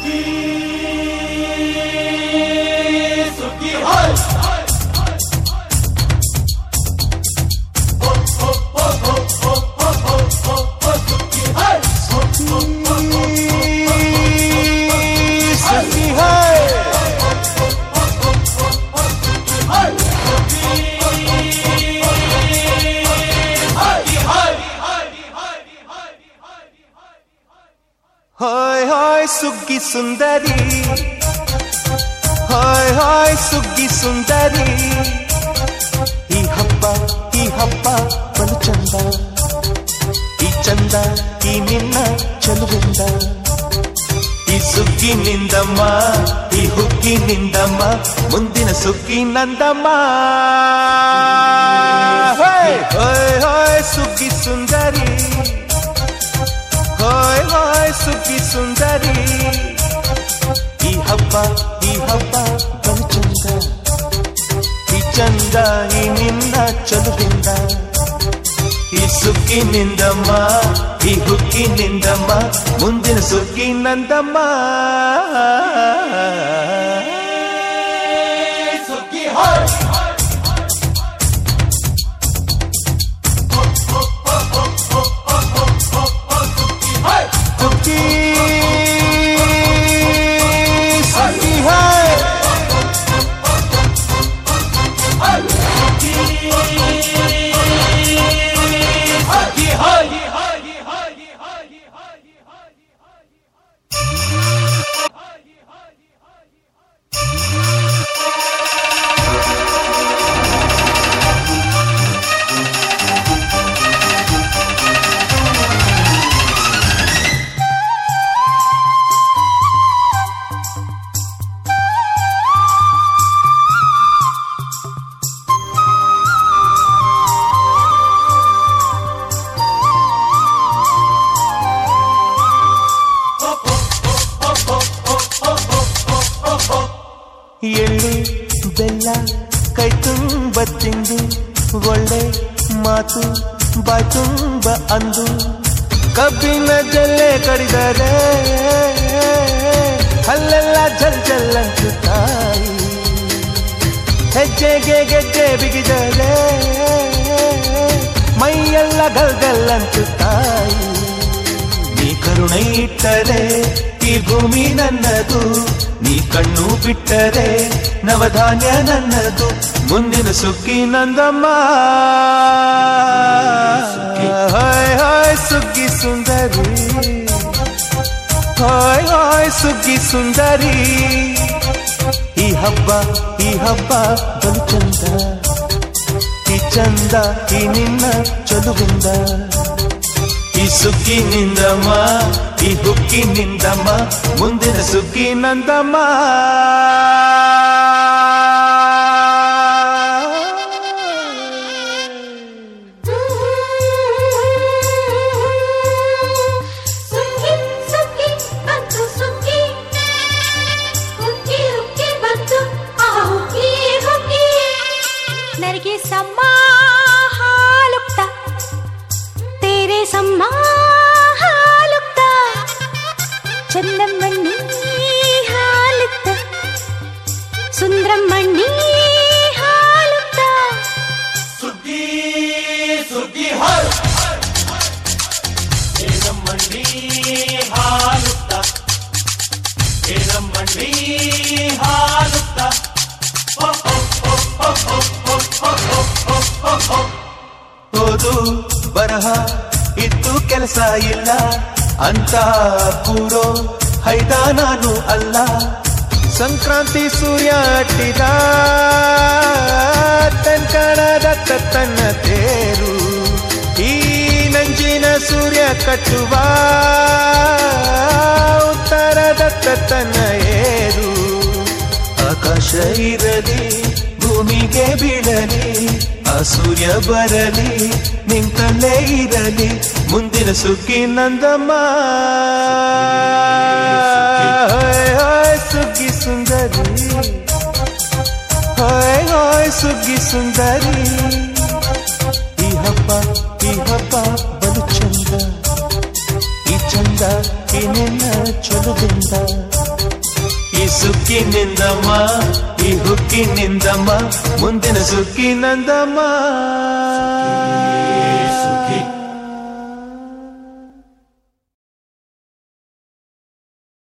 hi hi ಸುಗ್ಗಿ ಸುಂದರಿ hi hi ಸುಗ್ಗಿ ಸುಂದರಿ ಈ ಹಬ್ಬ ಈ ಹಬ್ಬ ಬಲು ಚಂದ ಈ ಚಂದ ಈ ನಿನ್ನ ಚಲುವಿಂದ ಈ ಸುಗ್ಗಿನಿಂದಮ್ಮ ಈ ಹುಗ್ಗಿನಿಂದಮ್ಮ ಮುಂದಿನ ಸುಗ್ಗಿ ನಂದಮ್ಮ ಹಾಯ್ ಹಾಯ್ ಹಾಯ್ ಸುಗ್ಗಿ ಸುಂದರಿ ಹಾಯ್ ಹಾಯ್ ಸುಗ್ಗಿ ಸುಂದರಿ ಈ ಹಬ್ಬ ಈ ಹಬ್ಬ ಬಲು ಚಂದ ಈ ಚಂದ ಈ ನಿನ್ನ ಚಲುವಿಂದ ಈ ಸುಗ್ಗಿನಿಂದಮ್ಮ ಈ ಹುಗ್ಗಿನಿಂದಮ್ಮ ಮುಂದಿನ ಸುಗ್ಗಿ ನಂದಮ್ಮ ಸುಗ್ಗಿ ಹಾಯ್ ಸುಗ್ಗಿ ಸುಗ್ಗಿ ಹಾಯ್ ಎಳ್ಳು ಬೆಲ್ಲ ಕೈ ತುಂಬ ತಿಂದು ಒಳ್ಳೆ ಮಾತು ಬಾಯ್ ತುಂಬ ಅಂದು ಕಬ್ಬಿನ ಜಲ್ಲೆ ಕಡಿದರೆ ಅಲ್ಲೆಲ್ಲ ಜಲ್ ಜಲ್ಲಂತು ತಾಯಿ ಹೆಜ್ಜೆಗೆ ಗೆಜ್ಜೆ ಬಿಗಿದರೆ ಮೈಯೆಲ್ಲ ಗಲ್ಗಲ್ಲಂತು ತಾಯಿ ನೀ ಕರುಣೆ ಇಟ್ಟರೆ ಈ ಭೂಮಿ ನನ್ನದು ನೀ ಕಣ್ಣು ಬಿಟ್ಟರೆ ನವಧಾನ್ಯ ನನ್ನದು ಮುಂದಿನ ಸುಗ್ಗಿ ನಂದಮ್ಮ ಹಾಯ್ ಹಾಯ್ ಸುಗ್ಗಿ ಸುಂದರಿ ಹಾಯ್ ಹಾಯ್ ಸುಗ್ಗಿ ಸುಂದರಿ ಈ ಹಬ್ಬ ಈ ಹಬ್ಬ ಬಲು ಚಂದ ಈ ಚಂದ ಈ ನಿನ್ನ ಚಲುವಿಂದ ಈ ಸುಗ್ಗಿನಿಂದಮ್ಮ ಈ ಹುಕ್ಕಿನಿಂದಮ್ಮ ಮುಂದಿನ ಸುಗ್ಗಿ ನಂದಮ್ಮ ಸುಗ್ಗಿ ಸುಗ್ಗಿ ಬಂತು ಸುಗ್ಗಿ ಹುಗ್ಗಿ ಹುಗ್ಗಿ ಬಂತು ಆ ಹುಗ್ಗಿ ಹುಗ್ಗಿ ನರಿಗೆ ಸಮ್ಮ ಹಾಲುಕ್ತ ತೇರೆ ಸಮ್ಮ ಹಾಲುಕ್ತ ಚಂದಮ್ಮಣ್ಣಿ ಹಾಲುಕ್ತ ಸುಂದ್ರಮ್ಮಣ್ಣಿ ಹಾಲುಕ್ತ ಸುಗ್ಗಿ ಸುಗ್ಗಿ ಹಾಯ್ ಏನಮ್ಮಣ್ಣಿ ಹಾಲುತ್ತ ಏನಮ್ಮಣ್ಣಿ ಹಾಲುತ್ತ ಓದು ಬರಹ ಇತ್ತು ಕೆಲಸ ಇಲ್ಲ ಅಂತ ಕೂರೋ ಹೈದ ನಾನು ಅಲ್ಲ ಸಂಕ್ರಾಂತಿ ಸೂರ್ಯ ಅಟ್ಟಿದ ತನ್ಕಣದ ತನ್ನ ತೇರು ಈ ನಂಜಿನ ಸೂರ್ಯ ಕಟ್ಟುವ ಉತ್ತರದ ತನ್ನ ಏರು ಆಕಾಶ ಇರಲಿ ಭೂಮಿಗೆ ಬೀಳಲಿ ಆ ಸೂರ್ಯ ಬರಲಿ ನಿಂತಲ್ಲೇ ಇರಲಿ ಮುಂದಿನ ಸುಗ್ಗಿ ನಂದಮ್ಮ ಹಾಯ್ ಹಾಯ್ ಸುಗ್ಗಿ ಸುಂದರಿ ಹಾಯ್ ಹಾಯ್ ಸುಗ್ಗಿ ಸುಂದರಿ ಈ ಹಬ್ಬ ಈ ಹಬ್ಬ ಬಲು ಚಂದ ಈ ಚಂದ ಈ ನಿನ್ನ ಚಲುವಿಂದ ಈ ಸುಕ್ಕಿನಿಂದಮ್ಮ ಈ ಹುಕ್ಕಿನಿಂದಮ್ಮ ಮುಂದಿನ ಸುಕ್ಕಿನಂದಮ್ಮ